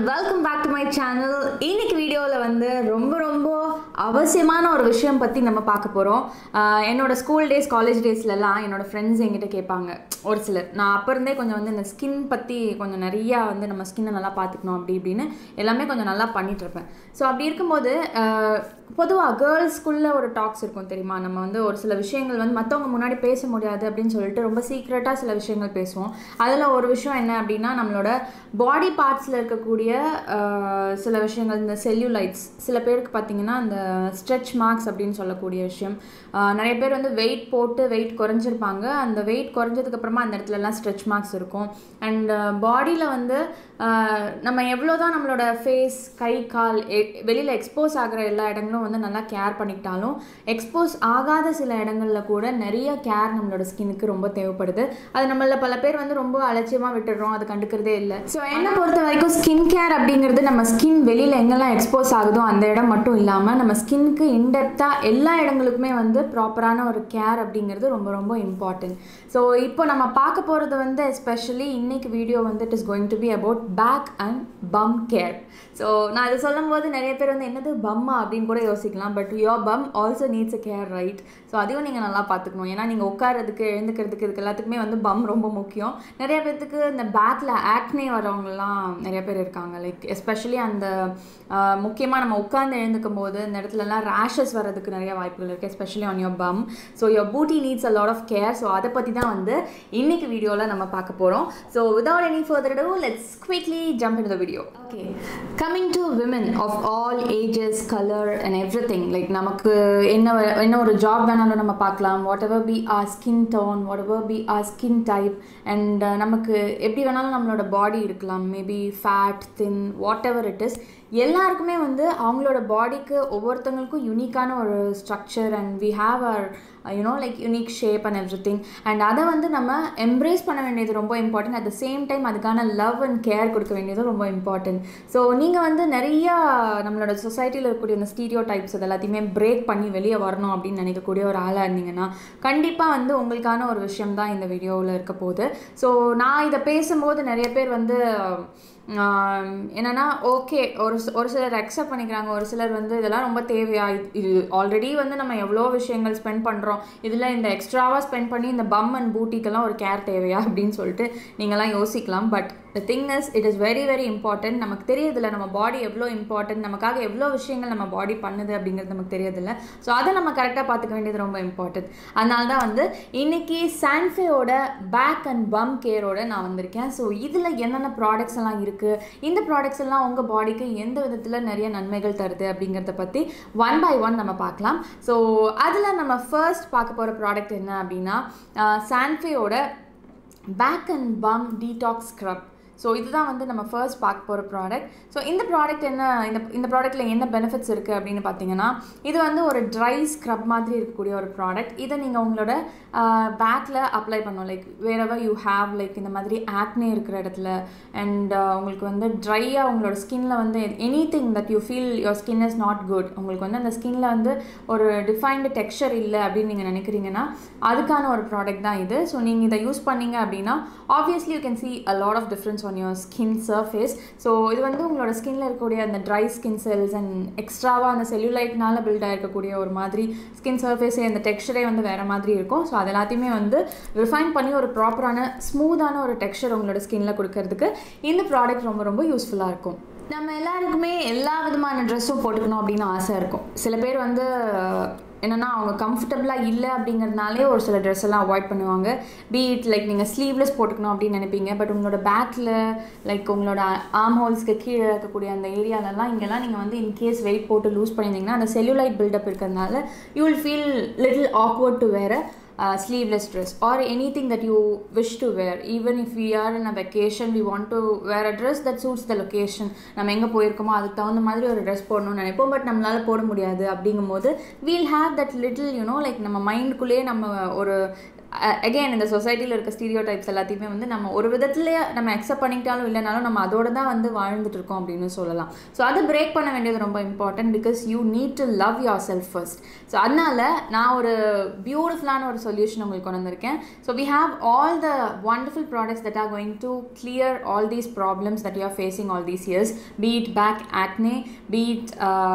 Welcome back to my channel இன்னைக்கு வீடியோவில் வந்து ரொம்ப ரொம்ப அவசியமான ஒரு விஷயம் பற்றி நம்ம பார்க்க போகிறோம் என்னோட ஸ்கூல் டேஸ் காலேஜ் டேஸ்லலாம் என்னோட ஃப்ரெண்ட்ஸ் என்கிட்ட கேட்பாங்க ஒரு சிலர் நான் அப்போ இருந்தே கொஞ்சம் வந்து இந்த ஸ்கின் பற்றி கொஞ்சம் நிறையா வந்து நம்ம ஸ்கின்னை நல்லா பார்த்துக்கணும் அப்படி இப்படின்னு எல்லாமே கொஞ்சம் நல்லா பண்ணிட்டு இருப்பேன் ஸோ அப்படி இருக்கும்போது பொதுவாக கேர்ள்ஸ்குள்ளே ஒரு டாக்ஸ் இருக்கும் தெரியுமா நம்ம வந்து ஒரு சில விஷயங்கள் வந்து மற்றவங்க முன்னாடி பேச முடியாது அப்படின்னு சொல்லிட்டு ரொம்ப சீக்ரெட்டாக சில விஷயங்கள் பேசுவோம் அதில் ஒரு விஷயம் என்ன அப்படின்னா நம்மளோட பாடி பார்ட்ஸில் இருக்கக்கூடிய ஆஹ், சில விஷயங்கள் இந்த செல்யூலைட்ஸ் சில பேருக்கு பார்த்தீங்கன்னா இந்த ஸ்ட்ரெச் மார்க்ஸ் அப்படின்னு சொல்லக்கூடிய விஷயம் ஆஹ், நிறைய பேர் வந்து வெயிட் போட்டு வெயிட் குறைஞ்சிருப்பாங்க அந்த வெயிட் குறைஞ்சதுக்கப்புறமா அந்த இடத்துலலாம் ஸ்ட்ரெச் மார்க்ஸ் இருக்கும் அண்ட் பாடியில் வந்து ஆஹ், நம்ம எவ்வளோ தான் நம்மளோட ஃபேஸ் கை கால் வெளியில் எக்ஸ்போஸ் ஆகிற எல்லா இடங்களும் வந்து நல்லா கேர் பண்ணிக்கிட்டாலும் எக்ஸ்போஸ் ஆகாத சில இடங்களில் கூட நிறைய கேர் நம்மளோட ஸ்கின்னுக்கு ரொம்ப தேவைப்படுது அது நம்மள பல பேர் வந்து ரொம்ப அலட்சியமாக விட்டுடுறோம் அது கண்டுக்கிறதே இல்லை ஸோ என்னை பொறுத்த வரைக்கும் ஸ்கின் கேர் அப்படிங்கிறது நம்ம ஸ்கின் வெளியில் எங்கெல்லாம் எக்ஸ்போஸ் ஆகுதோ அந்த இடம் மட்டும் இல்லாமல் நம்ம ஸ்கின்க்கு இன்டெப்த்தாக எல்லா இடங்களுக்குமே வந்து ப்ராப்பரான ஒரு கேர் அப்படிங்கிறது ரொம்ப ரொம்ப இம்பார்ட்டன்ட் ஸோ இப்போ நம்ம பார்க்க போகிறது வந்து எஸ்பெஷலி இன்னைக்கு வீடியோ வந்து it is going to be about back and bum care so நான் இதை சொல்லும் போது நிறைய பேர் வந்து என்னது பம்மா அப்படின்னு கூட யோசிக்கலாம் but your bum also needs a care right so அதையும் நீங்கள் நல்லா பார்த்துக்கணும் ஏன்னா நீங்கள் உட்காரதுக்கு எழுந்துக்கிறதுக்கு இதுக்கு எல்லாத்துக்குமே வந்து பம் ரொம்ப முக்கியம் நிறைய பேர்த்துக்கு இந்த பேக்கில் ஆக்னே வரவங்கலாம் நிறைய பேர் இருக்காங்க லைக் எஸ்பெஷலி அந்த முக்கியமாக நம்ம உட்கார்ந்து எழுந்துக்கும் போது இந்த இடத்துலலாம் ரேஷஸ் வரதுக்கு நிறைய வாய்ப்புகள் இருக்குது especially on your bum so your booty needs a lot of care so அதை பற்றி தான் வந்து இன்னைக்கு வீடியோவில் நம்ம பார்க்க போகிறோம் so without any further do let's quickly jump in the video okay coming to women of all ages colour and everything like நமக்கு என்ன வ- என்ன ஒரு ஜாப் வேணாலும் நம்ம பார்க்கலாம் whatever be our skin tone whatever be our skin type and நமக்கு எப்படி வேணாலும் நம்மளோட பாடி இருக்கலாம் maybe fat thin whatever it is எல்லாருக்குமே வந்து அவங்களோட பாடிக்கு ஒவ்வொருத்தங்களுக்கும் யூனிக்கான ஒரு structure and we have our you know like unique shape and everything and அதை வந்து நம்ம எம்ப்ரேஸ் பண்ண வேண்டியது ரொம்ப important at the same time அதுக்கான லவ் அண்ட் கேர் கொடுக்க வேண்டியது ரொம்ப இம்பார்ட்டன்ட் ஸோ நீங்கள் வந்து நிறையா நம்மளோட சொசைட்டியில் இருக்கக்கூடிய இந்த ஸ்டீரியோ டைப்ஸ் இது எல்லாத்தையுமே பிரேக் பண்ணி வெளியே வரணும் அப்படின்னு நினைக்கக்கூடிய ஒரு ஆளாக இருந்தீங்கன்னா கண்டிப்பாக வந்து உங்களுக்கான ஒரு விஷயம் தான் இந்த வீடியோவில் இருக்க போகுது ஸோ நான் இதை பேசும்போது நிறைய பேர் வந்து ஆம், என்னன்னா ஓகே ஒரு சி- ஒரு சிலர் அக்செப்ட் பண்ணிக்கிறாங்க ஒரு சிலர் வந்து இதெல்லாம் ரொம்ப தேவையா இது- இது ஆல்ரெடி வந்து நம்ம எவ்வளோ விஷயங்கள் ஸ்பெண்ட் பண்ணுறோம் இதில் இந்த எக்ஸ்ட்ராவாக ஸ்பெண்ட் பண்ணி இந்த பம் அண்ட் பூட்டிக்கெல்லாம் ஒரு கேர் தேவையா அப்படின்னு சொல்லிட்டு நீங்களாம் யோசிக்கலாம் but the thing is it is very very important நமக்கு தெரியறதில்ல நம்ம பாடி எவ்வளோ இம்பார்ட்டன்ட் நமக்காக எவ்வளோ விஷயங்கள் நம்ம பாடி பண்ணுது அப்படிங்கிறது நமக்கு தெரியறதில்ல ஸோ அதை நம்ம கரெக்டாக பார்த்துக்க வேண்டியது ரொம்ப இம்பார்ட்டன்ட் அதனால தான் வந்து இன்னைக்கு சான்ஃபேயோட பேக் அண்ட் பம் கேரோட நான் வந்திருக்கேன் ஸோ இதில் என்னென்ன ப்ராடக்ட்ஸ் எல்லாம் இருக்குது இந்த ப்ராடக்ட்ஸ் எல்லாம் உங்கள் பாடிக்கு எந்த விதத்தில் நிறைய நன்மைகள் தருது அப்படிங்கிறத பற்றி ஒன் பை ஒன் நம்ம பார்க்கலாம் ஸோ அதில் நம்ம ஃபர்ஸ்ட் பார்க்க போகிற ப்ராடக்ட் என்ன அப்படின்னா சான்ஃபேயோட back and bum detox scrub so இதுதான் வந்து நம்ம ஃபர்ஸ்ட் பார்க்க போகிற ப்ராடக்ட் ஸோ இந்த ப்ராடக்ட் என்ன இந்த இந்த ப்ராடக்ட்டில் என்ன பெனிஃபிட்ஸ் இருக்குது அப்படின்னு பார்த்தீங்கன்னா இது வந்து ஒரு ட்ரை ஸ்க்ரப் மாதிரி இருக்கக்கூடிய ஒரு ப்ராடக்ட் இதை நீங்கள் உங்களோட பேக்கில் அப்ளை பண்ணணும் like wherever you have like இந்த மாதிரி ஆக்னே இருக்கிற இடத்துல அண்ட் உங்களுக்கு வந்து ட்ரையாக உங்களோட ஸ்கின்ல வந்து anything that you feel your skin is not good உங்களுக்கு வந்து அந்த ஸ்கின்ல வந்து ஒரு டிஃபைன்டு டெக்ஸ்சர் இல்லை அப்படின்னு நீங்கள் நினைக்கிறீங்கன்னா அதுக்கான ஒரு ப்ராடக்ட் தான் இது ஸோ நீங்கள் இதை யூஸ் பண்ணீங்க அப்படின்னா obviously you can see a lot of difference on your skin surface so இது வந்து உங்களோட ஸ்கின்ல இருக்கக்கூடிய அந்த ட்ரை ஸ்கின் செல்ஸ் அண்ட் எக்ஸ்ட்ராவாக அந்த செல்லுலைட்னால பில்ட் ஆகிருக்கக்கூடிய ஒரு மாதிரி ஸ்கின் சர்ஃபேஸே அந்த டெக்ஸ்சரே வந்து வேறு மாதிரி இருக்கும் ஸோ அது எல்லாத்தையுமே வந்து ரிஃபைன் பண்ணி ஒரு ப்ராப்பரான ஸ்மூத்தான ஒரு டெக்ஸ்சர் உங்களோட ஸ்கின்ல கொடுக்கறதுக்கு இந்த ப்ராடக்ட் ரொம்ப ரொம்ப யூஸ்ஃபுல்லாக இருக்கும் நம்ம எல்லாருக்குமே எல்லா விதமான ட்ரெஸ்ஸும் போட்டுக்கணும் அப்படின்னு ஆசை இருக்கும் சில பேர் வந்து என்னன்னா அவங்க கம்ஃபர்டபுளாக இல்லை அப்படிங்கிறதுனாலே ஒரு சில ட்ரெஸ் எல்லாம் அவாய்ட் பண்ணுவாங்க பீட் லைக் நீங்கள் ஸ்லீவ்லெஸ் போட்டுக்கணும் அப்படின்னு நினைப்பீங்க பட் உங்களோட பேக்கில் லைக் உங்களோட ஆர்ம் ஹோல்ஸ்க்கு கீழே இருக்கக்கூடிய அந்த ஏரியாலலாம் இங்கெல்லாம் நீங்கள் வந்து இன்கேஸ் வெயிட் போட்டு லூஸ் பண்ணியிருந்தீங்கன்னா அந்த செல்லுலைட் பில்டப் இருக்கிறதுனால you will feel little awkward to வேற uh, sleeveless dress or anything that you wish to wear even if we are in a vacation we want to wear a dress that suits the location நம்ம எங்கே போயிருக்கோமோ அதுக்கு தகுந்த மாதிரி ஒரு dress போடணும்னு நினைப்போம் but நம்மளால போட முடியாது அப்படிங்கும்போது we'll have that little you know like நம்ம மைண்டுக்குள்ளேயே நம்ம ஒரு அகெயின் இந்த சொசைட்டியில் இருக்க ஸ்டீரியோ டைப்ஸ் எல்லாத்தையுமே வந்து நம்ம ஒரு விதத்துல நம்ம அக்செப்ட் பண்ணிக்கிட்டாலும் இல்லைனாலும் நம்ம அதோட தான் வந்து வாழ்ந்துட்டு இருக்கோம் அப்படின்னு சொல்லலாம் ஸோ அதை பிரேக் பண்ண வேண்டியது ரொம்ப important because you need to love yourself first so அதனால நான் ஒரு பியூட்டிஃபுல்லான ஒரு சொல்யூஷன் உங்களுக்கு கொண்டு வந்திருக்கேன் so we have all the wonderful products that are going to clear all these problems that you are facing all these years beat back acne beat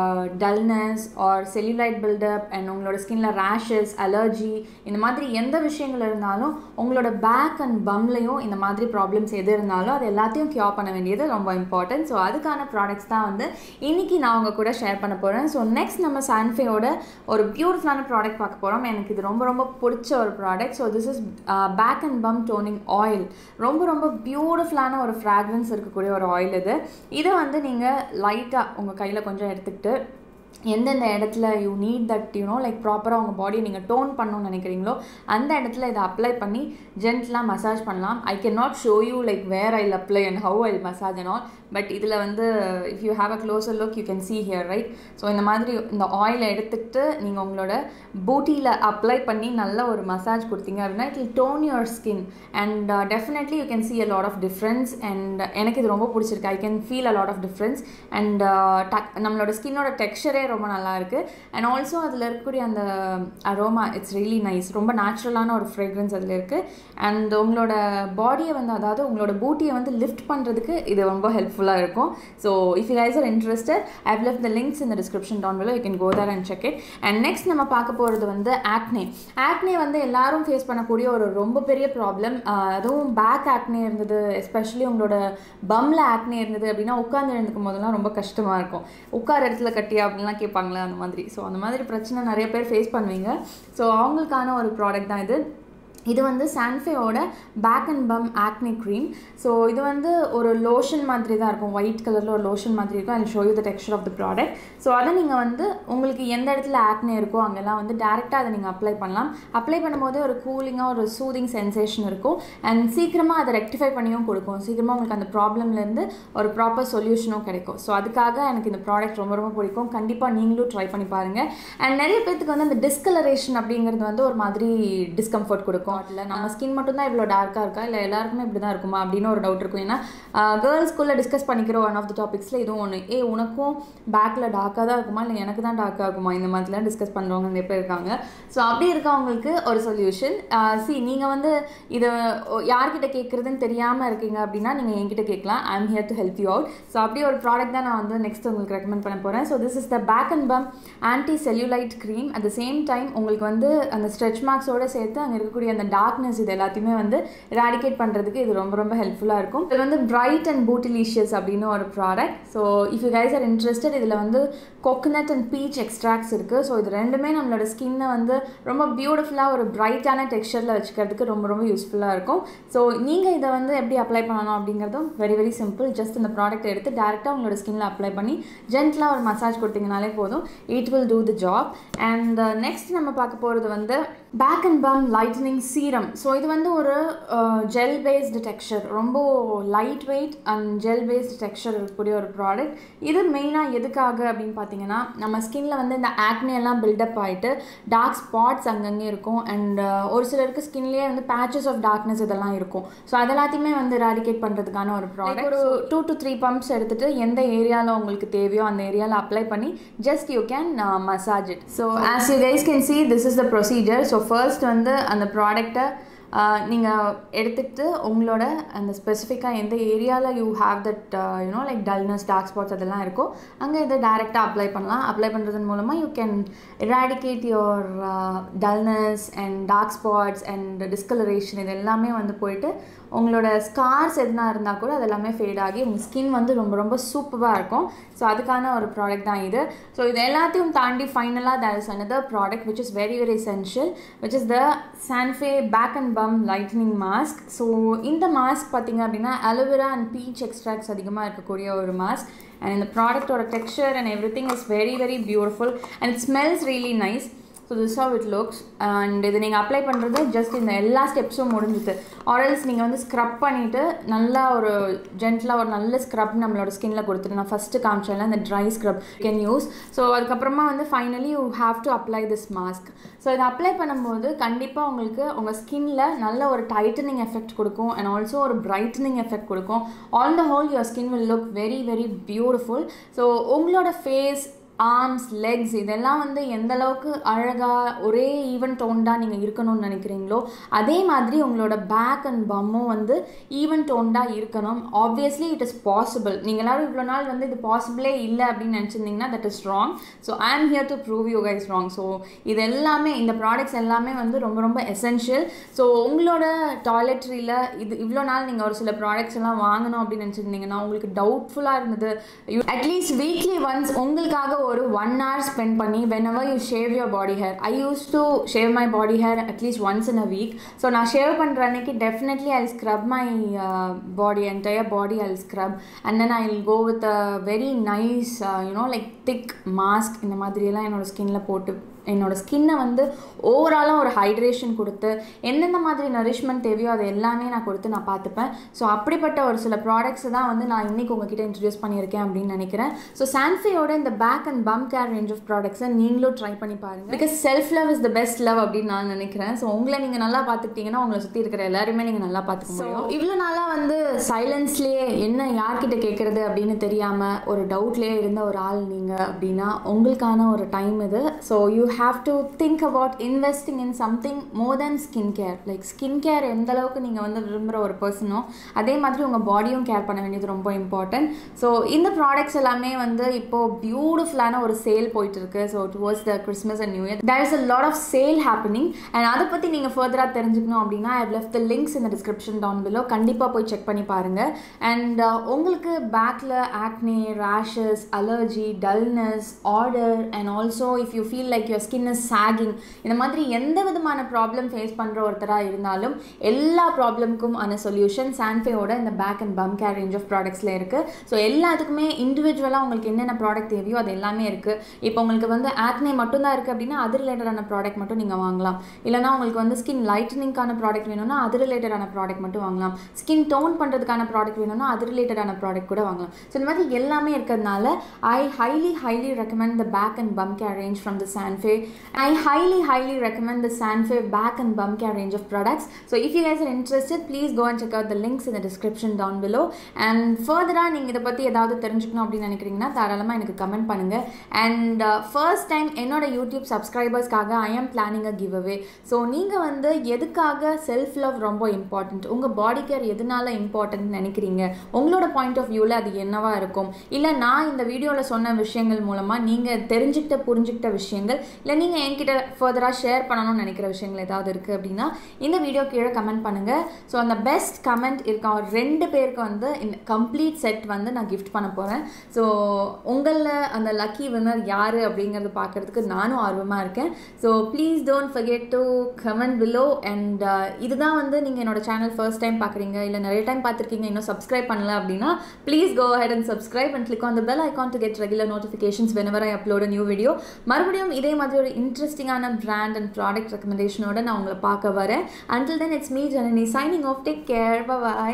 dullness or cellulite buildup and உங்களோட ஸ்கின்ல rashes allergy இந்த மாதிரி எந்த விஷயங்கள் இருந்தாலும் உங்களோட back and பம்லையும் இந்த மாதிரி ப்ராப்ளம்ஸ் எது இருந்தாலும் அது எல்லாத்தையும் க்யூர் பண்ண வேண்டியது ரொம்ப இம்பார்ட்டன்ட் ஸோ அதுக்கான ப்ராடக்ட்ஸ் தான் வந்து இன்னைக்கு நான் உங்க கூட ஷேர் பண்ண போகிறேன் ஸோ நெக்ஸ்ட் நம்ம சான்ஃபேயோட ஒரு பியூட்டிஃபுல்லான ப்ராடக்ட் பார்க்க போகிறோம் எனக்கு இது ரொம்ப ரொம்ப பிடிச்ச ஒரு product so this is back and bum toning oil ரொம்ப ரொம்ப பியூட்டிஃபுல்லான ஒரு ஃப்ராக்ரன்ஸ் இருக்கக்கூடிய ஒரு ஆயில் இது இதை வந்து நீங்கள் லைட்டாக உங்கள் கையில் கொஞ்சம் எடுத்துக்கிட்டு எந்தெந்த இடத்துல you need that you know like ப்ராப்பராக உங்கள் பாடியை நீங்கள் டோன் பண்ணணும்னு நினைக்கிறீங்களோ அந்த இடத்துல இதை அப்ளை பண்ணி ஜென்ட்லாக மசாஜ் பண்ணலாம் I can not show you like where I apply and how I massage and all but இதில் வந்து if you have a closer look you can see here right so இந்த மாதிரி இந்த ஆயிலை எடுத்துக்கிட்டு நீங்கள் உங்களோட பூட்டியில் அப்ளை பண்ணி நல்ல ஒரு மசாஜ் கொடுத்தீங்க அப்படின்னா it will tone your skin and definitely you can see a lot of difference and எனக்கு இது ரொம்ப பிடிச்சிருக்கு I can feel a lot of difference and நம்மளோட ஸ்கின்னோட டெக்ஸ்சரே ரொம்ப நல்லா இருக்குது அண்ட் ஆல்சோ அதில் இருக்கக்கூடிய அந்த அரோமா இட்ஸ் ரியலி நைஸ் ரொம்ப நேச்சுரலான ஒரு ஃப்ரேக்ரன்ஸ் அதில் இருக்குது அண்ட் உங்களோட பாடியை வந்து அதாவது உங்களோட பூட்டியை வந்து லிஃப்ட் பண்ணுறதுக்கு இது ரொம்ப ஹெல்ப்ஃபுல்லாக இருக்கும் so if you guys are interested I have left the links இந்த description down below you can go there and check it and next நம்ம பார்க்க போகிறது வந்து ஆக்னே ஆக்னே வந்து எல்லாரும் ஃபேஸ் பண்ணக்கூடிய ஒரு ரொம்ப பெரிய ப்ராப்ளம் அதுவும் பேக் ஆக்னே இருந்தது எஸ்பெஷலி உங்களோட பம்மில் ஆக்னே இருந்தது அப்படின்னா உட்காந்து எழுந்துக்கும் போதெல்லாம் ரொம்ப கஷ்டமாக இருக்கும் உட்கார இடத்துல கட்டியா அப்படின்லாம் கேட்பாங்களே அந்த மாதிரி ஸோ அந்த மாதிரி பிரச்சனை நிறைய பேர் ஃபேஸ் பண்ணுவீங்க ஸோ அவங்களுக்கான ஒரு ப்ராடக்ட் தான் இது இது வந்து சான்ஃபேயோட பேக் அண்ட் பம் ஆக்னி க்ரீம் ஸோ இது வந்து ஒரு லோஷன் மாதிரி தான் இருக்கும் ஒயிட் கலரில் ஒரு லோஷன் மாதிரி இருக்கும் and show you the texture of the product so அதை நீங்கள் வந்து உங்களுக்கு எந்த இடத்துல ஆக்னே இருக்கோ அங்கெல்லாம் வந்து டேரெக்டாக அதை நீங்கள் அப்ளை பண்ணலாம் அப்ளை பண்ணும்போதே ஒரு கூலிங்காக ஒரு சூதிங் சென்சேஷன் இருக்கும் அண்ட் சீக்கிரமாக அதை ரெக்டிஃபை பண்ணியும் கொடுக்கும் சீக்கிரமாக உங்களுக்கு அந்த ப்ராப்ளம்லேருந்து ஒரு ப்ராப்பர் சொல்யூஷனும் கிடைக்கும் ஸோ அதுக்காக எனக்கு இந்த ப்ராடக்ட் ரொம்ப ரொம்ப பிடிக்கும் கண்டிப்பாக நீங்களும் ட்ரை பண்ணி பாருங்கள் அண்ட் நிறைய பேத்துக்கு வந்து அந்த டிஸ்கலரேஷன் அப்படிங்கிறது வந்து ஒரு மாதிரி டிஸ்கம்ஃபர்ட் கொடுக்கும் இல்லை நம்ம ஸ்கின் மட்டும் தான் இவ்வளோ டார்க்காக இருக்கா இல்லை எல்லாருக்குமே இப்படி தான் இருக்குமா அப்படின்னு ஒரு டவுட் இருக்கும் ஏன்னா கேர்ள்ஸ்குள்ளே டிஸ்கஸ் பண்ணிக்கிற ஒன் ஆஃப் த டாபிக்ஸில் இதுவும் ஒன்று ஏ உனக்கும் பேக்கில் டார்க்காக தான் இருக்குமா இல்லை எனக்கு தான் டார்க்காக இருக்குமா இந்த மாதிரிலாம் டிஸ்கஸ் பண்ணுறவங்க நிறைய பேர் இருக்காங்க ஸோ அப்படி இருக்கவங்களுக்கு ஒரு சொல்யூஷன் சி நீங்கள் வந்து இதை யார்கிட்ட கேட்குறதுன்னு தெரியாமல் இருக்கீங்க அப்படின்னா நீங்கள் என்கிட்ட கேட்கலாம் I am here to help you out so அப்படி ஒரு ப்ராடக்ட் தான் நான் வந்து நெக்ஸ்ட் உங்களுக்கு ரெக்கமெண்ட் பண்ண போகிறேன் so this is the back and bum anti cellulite cream at the same time உங்களுக்கு வந்து அந்த ஸ்ட்ரெச் மார்க்ஸோடு சேர்த்து அங்கே இருக்கக்கூடிய அந்த டார்க்னஸ் இது எல்லாத்தையுமே வந்து எராடிகேட் பண்ணுறதுக்கு இது ரொம்ப ரொம்ப ஹெல்ப்ஃபுல்லாக இருக்கும் இது வந்து பிரைட் அண்ட் பூட்டிலிஷியஸ் அப்படின்னு ஒரு product so if you guys are interested இதில் வந்து கோகனட் அண்ட் பீச் எக்ஸ்ட்ராக்ட்ஸ் இருக்குது ஸோ இது ரெண்டுமே நம்மளோட ஸ்கின்னை வந்து ரொம்ப பியூட்டிஃபுல்லாக ஒரு பிரைட்டான டெக்ஸ்சரில் வச்சுக்கிறதுக்கு ரொம்ப ரொம்ப யூஸ்ஃபுல்லாக இருக்கும் ஸோ நீங்கள் இதை வந்து எப்படி அப்ளை பண்ணணும் அப்படிங்கிறதும் வெரி வெரி சிம்பிள் ஜஸ்ட் இந்த ப்ராடக்ட் எடுத்து டேரெக்டாக உங்களோட ஸ்கின்ல அப்ளை பண்ணி ஜென்டலாக ஒரு மசாஜ் கொடுத்தீங்கனாலே போதும் it will do the job and next நம்ம பார்க்க போகிறது வந்து back and bum lightening serum so இது வந்து ஒரு ஜெல் பேஸ்டு டெக்ஸ்சர் ரொம்ப light weight and gel based texture இருக்கக்கூடிய ஒரு ப்ராடக்ட் இது மெயினாக எதுக்காக அப்படின்னு பார்த்தீங்கன்னா நம்ம ஸ்கின்ல வந்து இந்த ஆக்னி எல்லாம் பில்டப் ஆகிட்டு டார்க் ஸ்பாட்ஸ் அங்கங்கே இருக்கும் அண்ட் ஒரு சிலருக்கு ஸ்கின்லேயே வந்து பேச்சஸ் ஆஃப் டார்க்னஸ் இதெல்லாம் இருக்கும் ஸோ அதெல்லாத்தையுமே வந்து எராடிகேட் பண்ணுறதுக்கான ஒரு ப்ராடக்ட் ஒரு டூ டு த்ரீ பம்ப்ஸ் எடுத்துட்டு எந்த ஏரியாவில் உங்களுக்கு தேவையோ அந்த ஏரியாவில் அப்ளை பண்ணி just you can massage it so as you guys can see this is the procedure so first வந்து அந்த ப்ராடக்டை நீங்கள் எடுத்துக்கிட்டு உங்களோட அந்த ஸ்பெசிஃபிக்காக எந்த ஏரியாவில் you have that you know like dullness dark spots அதெல்லாம் இருக்கோ அங்கே இதை டேரெக்டாக அப்ளை பண்ணலாம் அப்ளை பண்ணுறதன் மூலமாக you can eradicate your dullness and dark spots and discolouration இது எல்லாமே வந்து போயிட்டு உங்களோட ஸ்கார்ஸ் எதுனா இருந்தால் கூட அது எல்லாமே ஃபேட் ஆகி உங்கள் ஸ்கின் வந்து ரொம்ப ரொம்ப சூப்பராக இருக்கும் ஸோ அதுக்கான ஒரு ப்ராடக்ட் தான் இது ஸோ இது எல்லாத்தையும் தாண்டி ஃபைனலாக there is another product which is very very essential which is the Sanfe back and bum lightening mask so இந்த மாஸ்க் பார்த்தீங்க அப்படின்னா அலோவேரா அண்ட் பீச் எக்ஸ்ட்ராக்ட்ஸ் அதிகமாக இருக்கக்கூடிய ஒரு மாஸ்க் அண்ட் இந்த ப்ராடக்டோட texture and everything is very very beautiful and it smells really nice so this how it looks and இது நீங்கள் அப்ளை பண்ணுறது ஜஸ்ட் இந்த எல்லா ஸ்டெப்ஸும் முடிஞ்சுது ஆரல்ஸ் நீங்கள் வந்து ஸ்க்ரப் பண்ணிவிட்டு நல்லா ஒரு ஜென்டலாக ஒரு நல்ல ஸ்க்ரப் நம்மளோட ஸ்கின்ல கொடுத்துட்டு நான் ஃபஸ்ட்டு காமிச்சேன்ல இந்த dry scrub can use so அதுக்கப்புறமா வந்து finally you have to apply this mask so இதை அப்ளை பண்ணும்போது கண்டிப்பாக உங்களுக்கு உங்கள் ஸ்கின்ல நல்ல ஒரு டைட்டனிங் எஃபெக்ட் கொடுக்கும் அண்ட் ஆல்சோ ஒரு பிரைட்டனிங் எஃபெக்ட் கொடுக்கும் on the whole your skin will look very very beautiful so உங்களோட ஃபேஸ் ஆர்ம்ஸ் லெக்ஸ் இதெல்லாம் வந்து எந்த அளவுக்கு அழகாக ஒரே ஈவன் டோன்டாக நீங்கள் இருக்கணும்னு நினைக்கிறீங்களோ அதே மாதிரி உங்களோட பேக் அண்ட் பம்மும் வந்து ஈவன் டோன்டாக இருக்கணும் ஆப்வியஸ்லி இட் இஸ் பாசிபிள் நீங்கள் எல்லாரும் இவ்வளோ நாள் வந்து இது பாசிபிளே இல்லை அப்படின்னு நினச்சிருந்தீங்கன்னா that is wrong so I am here to prove you guys wrong so இது எல்லாமே இந்த ப்ராடக்ட்ஸ் எல்லாமே வந்து ரொம்ப ரொம்ப எசென்ஷியல் ஸோ உங்களோட டாய்லெட்ரியில் இது இவ்வளோ நாள் நீங்கள் ஒரு சில ப்ராடக்ட்ஸ் எல்லாம் வாங்கணும் அப்படின்னு நினச்சிருந்தீங்கன்னா உங்களுக்கு டவுட்ஃபுல்லாக இருந்தது அட்லீஸ்ட் வீக்லி ஒன்ஸ் உங்களுக்காக ஒரு ஒன் ஹவர் ஸ்பெண்ட் பண்ணி whenever you shave your body hair I used to shave my body hair at least once in a week so நான் ஷேவ் பண்ணுற அன்னைக்கு definitely I scrub my body entire body I scrub and then I will go with a very nice you know like thick mask இந்த மாதிரியெல்லாம் என்னோட ஸ்கின்ல போட்டு என்னோட ஸ்கின்னை வந்து ஓவராலாக ஒரு ஹைட்ரேஷன் கொடுத்து எந்தெந்த மாதிரி நரிஷ்மெண்ட் தேவையோ அதை எல்லாமே நான் கொடுத்து நான் பார்த்துப்பேன் ஸோ அப்படிப்பட்ட ஒரு சில ப்ராடக்ட்ஸ் தான் வந்து நான் இன்றைக்கி உங்ககிட்ட இன்ட்ரடியூஸ் பண்ணியிருக்கேன் அப்படின்னு நினைக்கிறேன் ஸோ சான்ஃபியோட இந்த back and bum care range of ப்ராடக்ட்ஸை நீங்களும் ட்ரை பண்ணி பாருங்கள் because self love is the best love அப்படின்னு நான் நினைக்கிறேன் ஸோ உங்களை நீங்கள் நல்லா பார்த்துக்கிட்டீங்கன்னா உங்களை சுற்றி இருக்கிற எல்லாருமே நீங்கள் நல்லா பார்த்துக்க முடியும் இவ்வளோ நாளாக வந்து சைலன்ஸ்லேயே என்ன யார்கிட்ட கேட்குறது அப்படின்னு தெரியாமல் ஒரு டவுட்லேயே இருந்த ஒரு ஆள் நீங்கள் அப்படின்னா உங்களுக்கான ஒரு டைம் இது so you have to think about investing in something more then skin care like skin care எந்த அளவுக்கு நீங்கள் வந்து விரும்புகிற ஒரு பர்சனோ அதே மாதிரி உங்கள் பாடியும் கேர் பண்ண வேண்டியது ரொம்ப இம்பார்ட்டன்ட் ஸோ இந்த ப்ராடக்ட்ஸ் எல்லாமே வந்து இப்போது பியூட்டிஃபுல்லான ஒரு சேல் போயிட்டு இருக்கு so towards the Christmas and new year there is a lot of sale happening and அதை பற்றி நீங்கள் ஃபர்தராக தெரிஞ்சுக்கணும் அப்படின்னா ஐ லெஃப்ட் த லிங்க்ஸ் இந்த டிஸ்கிரிப்ஷன் டவுன் பிலோ கண்டிப்பாக போய் செக் பண்ணி பாருங்கள் அண்ட் உங்களுக்கு பேக்கில் acne rashes allergy dullness order and also if you feel like your skin is sagging இந்த மாதிரி எந்த விதமான ப்ராப்ளம் ஃபேஸ் பண்ணுற ஒருத்தராக இருந்தாலும் எல்லா ப்ராப்ளம்க்கும் ஆன சொல்யூஷன் சான்ஃபேயோட இந்த back and bum care range of ப்ராடக்ட்ஸில் இருக்குது ஸோ எல்லாத்துக்குமே இண்டிவிஜுவலாக உங்களுக்கு என்னென்ன ப்ராடக்ட் தேவையோ அது எல்லாமே இருக்குது இப்போ உங்களுக்கு வந்து ஆக்னே மட்டும்தான் இருக்குது அப்படின்னா அது ரிலேட்டடான ப்ராடக்ட் மட்டும் நீங்கள் வாங்கலாம் இல்லைனா உங்களுக்கு வந்து ஸ்கின் லைட்டனிங்கான ப்ராடக்ட் வேணும்னா அது ரிலேட்டடான ப்ராடக்ட் மட்டும் வாங்கலாம் ஸ்கின் டோன் பண்ணுறதுக்கான ப்ராடக்ட் வேணும்னா அது ரிலேட்டடான ப்ராடக்ட் கூட வாங்கலாம் ஸோ இந்த மாதிரி எல்லாமே இருக்கிறதுனால I highly highly recommend the back and bum care range from the Sanfe I highly, highly recommend the Sanfe back and bum care range of products. So if you guys are interested, please go and check out the links in the description down below. And further நீங்கள் இதை பற்றி ஏதாவது தெரிஞ்சுக்கணும் அப்படின்னு நினைக்கிறீங்கன்னா தாராளமாக எனக்கு comment பண்ணுங்கள் அண்ட் ஃபர்ஸ்ட் டைம் என்னோட யூடியூப் சப்ஸ்கிரைபர்ஸ்க்காக I am planning a giveaway so நீங்கள் வந்து எதுக்காக செல்ஃப் லவ் ரொம்ப இம்பார்ட்டண்ட் உங்கள் பாடி கேர் எதனால இம்பார்ட்டன்ட் நினைக்கிறீங்க உங்களோட பாயிண்ட் ஆஃப் வியூவில் அது என்னவா இருக்கும் இல்லை நான் இந்த வீடியோவில் சொன்ன விஷயங்கள் மூலமாக நீங்கள் தெரிஞ்சுக்கிட்ட புரிஞ்சுக்கிட்ட விஷயங்கள் இல்லை நீங்கள் என்கிட்ட ஃபர்தராக ஷேர் பண்ணணும்னு நினைக்கிற விஷயங்கள் ஏதாவது இருக்குது அப்படின்னா இந்த வீடியோ கீழே கமெண்ட் பண்ணுங்கள் ஸோ அந்த பெஸ்ட் கமெண்ட் இருக்க ஒரு ரெண்டு பேருக்கு வந்து இந்த கம்ப்ளீட் செட் வந்து நான் கிஃப்ட் பண்ண போகிறேன் ஸோ உங்களில் அந்த லக்கி வின்னர் யார் அப்படிங்கிறத பார்க்குறதுக்கு நானும் ஆர்வமாக இருக்கேன் so please don't forget to comment below and இதுதான் வந்து நீங்கள் என்னோட சேனல் ஃபர்ஸ்ட் டைம் பார்க்குறீங்க இல்லை நிறைய டைம் பார்த்துருக்கீங்க இன்னும் சப்ஸ்கிரைப் பண்ணல அப்படின்னா please go head and subscribe and click on the bell icon to get regular notifications whenever I upload new video மறுபடியும் இதே மாதிரி ஒரு இன்ட்ரெஸ்டிங்கான பிராண்ட் அண்ட் ப்ராடக்ட் ரெக்கமெண்டேஷனோட நான் உங்களை பார்க்க வரேன் until then it's me Janani signing off take care bye